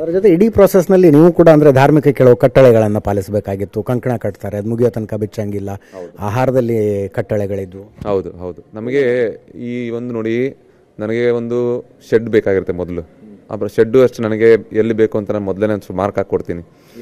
ಅದ್ರ ಜೊತೆ ಇಡೀ processನಲ್ಲಿ ನೀವು ಕೂಡ ಅಂದ್ರೆ ಧಾರ್ಮಿಕ ಕೆಲವು ಕಟ್ಟಳೆಗಳನ್ನು ಪಾಲಿಸಬೇಕಾಗಿತ್ತು ಕಂಕಣ ಕಟ್ತಾರೆ ಅದು ಮುಗಿಯೋ ತನಕ ಬಿಚ್ಚಂಗಿಲ್ಲ ಆಹಾರದಲ್ಲಿ ಕಟ್ಟಳೆಗಳಿದ್ವು ಹೌದು ಹೌದು ನಮಗೆ ಈ ಒಂದು ನೋಡಿ ನನಗೆ ಒಂದು ಶೆಡ್ ಬೇಕಾಗಿರುತ್ತೆ ಮೊದಲು ಆ ಶೆಡ್ಡು ಅಷ್ಟು ನನಗೆ ಎಲ್ಲಿ ಬೇಕು ಅಂತ ನಾನು ಮೊದಲೇ ಒಂದು ಮಾರ್ಕ್ ಹಾಕ್ಕೊಡ್ತೀನಿ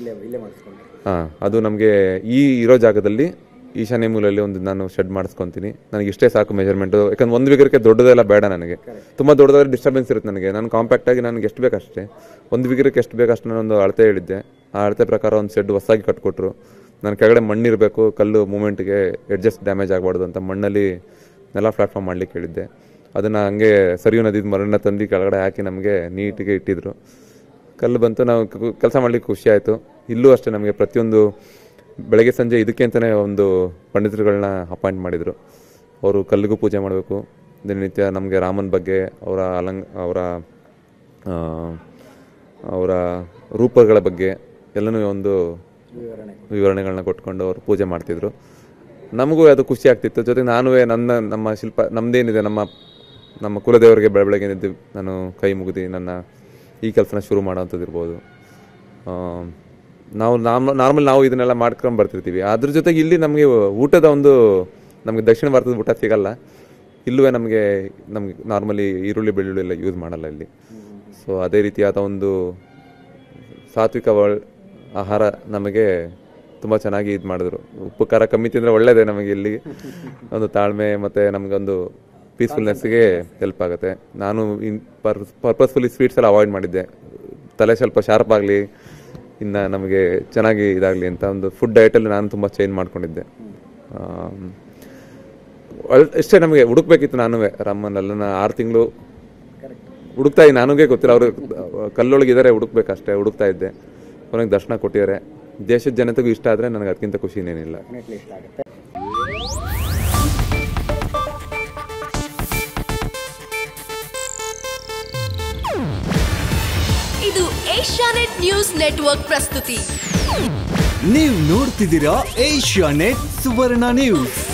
ಹಾಂ ಅದು ನಮಗೆ ಈ ಇರೋ ಜಾಗದಲ್ಲಿ ಈಶಾನ್ಯ ಮೂಲೆಯಲ್ಲಿ ಒಂದು ನಾನು ಶೆಡ್ ಮಾಡಿಸ್ಕೊತೀನಿ ನನಗೆ ಇಷ್ಟೇ ಸಾಕು ಮೆಜರ್ಮೆಂಟು ಯಾಕಂದ್ರೆ ಒಂದು ಬಿಗರಕ್ಕೆ ದೊಡ್ಡದೆಲ್ಲ ಬೇಡ ನನಗೆ ತುಂಬ ದೊಡ್ಡದಾದ್ರೆ ಡಿಸ್ಟರ್ಬೆನ್ಸ್ ಇರುತ್ತೆ ನನಗೆ ನಾನು ಕಾಂಪ್ಯಾಕ್ಟಾಗಿ ನನಗೆ ಎಷ್ಟು ಬೇಕು ಅಷ್ಟೇ ಒಂದು ಬಿಗರಕ್ಕೆ ಎಷ್ಟು ಬೇಕು ಅಷ್ಟು ನಾನೊಂದು ಅಳತೆ ಹೇಳಿದ್ದೆ ಆ ಅಳತೆ ಪ್ರಕಾರ ಒಂದು ಶೆಡ್ ಹೊಸಾಗಿ ಕಟ್ಕೊಟ್ರು ನನ್ನ ಕೆಳಗಡೆ ಮಣ್ಣಿರಬೇಕು ಕಲ್ಲು ಮೂಮೆಂಟ್ಗೆ ಎಡ್ಜಸ್ಟ್ ಡ್ಯಾಮೇಜ್ ಆಗಬಾರ್ದು ಅಂತ ಮಣ್ಣಲ್ಲಿ ನೆಲ ಪ್ಲಾಟ್ಫಾರ್ಮ್ ಮಾಡ್ಲಿಕ್ಕೆ ಹೇಳಿದ್ದೆ ಅದನ್ನು ಹಂಗೆ ಸರಿಯು ನದಿದ ಮರನ್ನ ತಂದು ಕೆಳಗಡೆ ಹಾಕಿ ನಮಗೆ ನೀಟಿಗೆ ಇಟ್ಟಿದ್ರು ಕಲ್ಲು ಬಂತು ನಾವು ಕೆಲಸ ಮಾಡ್ಲಿಕ್ಕೆ ಖುಷಿ ಆಯಿತು ಇಲ್ಲೂ ಅಷ್ಟೇ ನಮಗೆ ಪ್ರತಿಯೊಂದು ಬೆಳಗ್ಗೆ ಸಂಜೆ ಇದಕ್ಕೆ ಅಂತಲೇ ಒಂದು ಪಂಡಿತರುಗಳನ್ನ ಅಪಾಯಿಂಟ್ ಮಾಡಿದರು ಅವರು ಕಲ್ಲಿಗೂ ಪೂಜೆ ಮಾಡಬೇಕು ದಿನನಿತ್ಯ ನಮಗೆ ರಾಮನ ಬಗ್ಗೆ ಅವರ ಅಲಂಗ್ ಅವರ ಆ, ಅವರ ರೂಪಗಳ ಬಗ್ಗೆ ಎಲ್ಲನೂ ಒಂದು ವಿವರಣೆಗಳನ್ನ ಕೊಟ್ಕೊಂಡು ಅವರು ಪೂಜೆ ಮಾಡ್ತಿದ್ರು ನಮಗೂ ಅದು ಖುಷಿ ಆಗ್ತಿತ್ತು ಜೊತೆಗೆ ನಾನು ನನ್ನ ನಮ್ಮ ಶಿಲ್ಪ ನಮ್ಮದೇನಿದೆ ನಮ್ಮ ನಮ್ಮ ಕುಲದೇವರಿಗೆ ಬೆಳ ಬೆಳಗ್ಗೆ ಎದ್ದು ನಾನು ಕೈ ಮುಗಿದು ನನ್ನ ಈ ಕೆಲಸನ ಶುರು ಮಾಡೋವಂಥದ್ದು ಇರ್ಬೋದು ಆ, ನಾವು ನಾರ್ಮಲ್ ನಾವು ಇದನ್ನೆಲ್ಲ ಮಾಡ್ಕೊಂಡು ಬರ್ತಿರ್ತೀವಿ ಅದ್ರ ಜೊತೆಗೆ ಇಲ್ಲಿ ನಮಗೆ ಊಟದ ಒಂದು ನಮಗೆ ದಕ್ಷಿಣ ಭಾರತದ ಊಟ ಸಿಗಲ್ಲ ಇಲ್ಲೂ ನಮಗೆ ನಮಗೆ ನಾರ್ಮಲಿ ಈರುಳ್ಳಿ ಬೆಳ್ಳುಳ್ಳಿ ಎಲ್ಲ ಯೂಸ್ ಮಾಡಲ್ಲ ಇಲ್ಲಿ ಸೊ ಅದೇ ರೀತಿಯಾದ ಒಂದು ಸಾತ್ವಿಕ ಒಳ್ ಆಹಾರ ನಮಗೆ ತುಂಬ ಚೆನ್ನಾಗಿ ಇದು ಮಾಡಿದ್ರು ಉಪ್ಪು ಖಾರ ಕಮ್ಮಿ ತಿಂದರೆ ಒಳ್ಳೇದೇ ನಮಗೆ ಇಲ್ಲಿ ಒಂದು ತಾಳ್ಮೆ ಮತ್ತು ನಮಗೊಂದು ಪೀಸ್ಫುಲ್ನೆಸ್ಗೆ ಹೆಲ್ಪ್ ಆಗುತ್ತೆ ನಾನು ಇನ್ ಪರ್ ಪರ್ಪಸ್ಫುಲಿ ಸ್ವೀಟ್ಸ್ ಎಲ್ಲ ಅವಾಯ್ಡ್ ಮಾಡಿದ್ದೆ ತಲೆ ಸ್ವಲ್ಪ ಶಾರ್ಪ್ ಆಗಲಿ ಇನ್ನು ನಮಗೆ ಚೆನ್ನಾಗಿ ಇದಾಗಲಿ ಅಂತ ಒಂದು ಫುಡ್ ಡಯಟಲ್ಲಿ ನಾನು ತುಂಬ ಚೇಂಜ್ ಮಾಡ್ಕೊಂಡಿದ್ದೆ ಆಮ್, ಒಳ್ ಇಷ್ಟೇ ನಮಗೆ ಹುಡುಕ್ಬೇಕಿತ್ತು ನಾನು ರಾಮನಲ್ಲನ ಆರು ತಿಂಗಳು ಹುಡುಕ್ತಾ ಇದ್ದೆ ನನಗೆ ಗೊತ್ತಿಲ್ಲ ಅವರು ಕಲ್ಲೊಳಗಿದ್ದಾರೆ ಹುಡುಕ್ಬೇಕು ಅಷ್ಟೇ ಹುಡುಕ್ತಾ ಇದ್ದೆ ಕೊನೆಗೆ ದರ್ಶನ ಕೊಟ್ಟಿದ್ದಾರೆ ದೇಶದ ಜನತೆಗೂ ಇಷ್ಟ ಆದರೆ ನನಗೆ ಅದಕ್ಕಿಂತ ಖುಷಿ ಇನ್ನೇನಿಲ್ಲ ಇದು ಏಷ್ಯಾನೆಟ್ ನ್ಯೂಸ್ ನೆಟ್ವರ್ಕ್ ಪ್ರಸ್ತುತಿ ನೀವು ನೋಡ್ತಿದ್ದೀರಾ ಏಷ್ಯಾ ನೆಟ್ ಸುವರ್ಣ ನ್ಯೂಸ್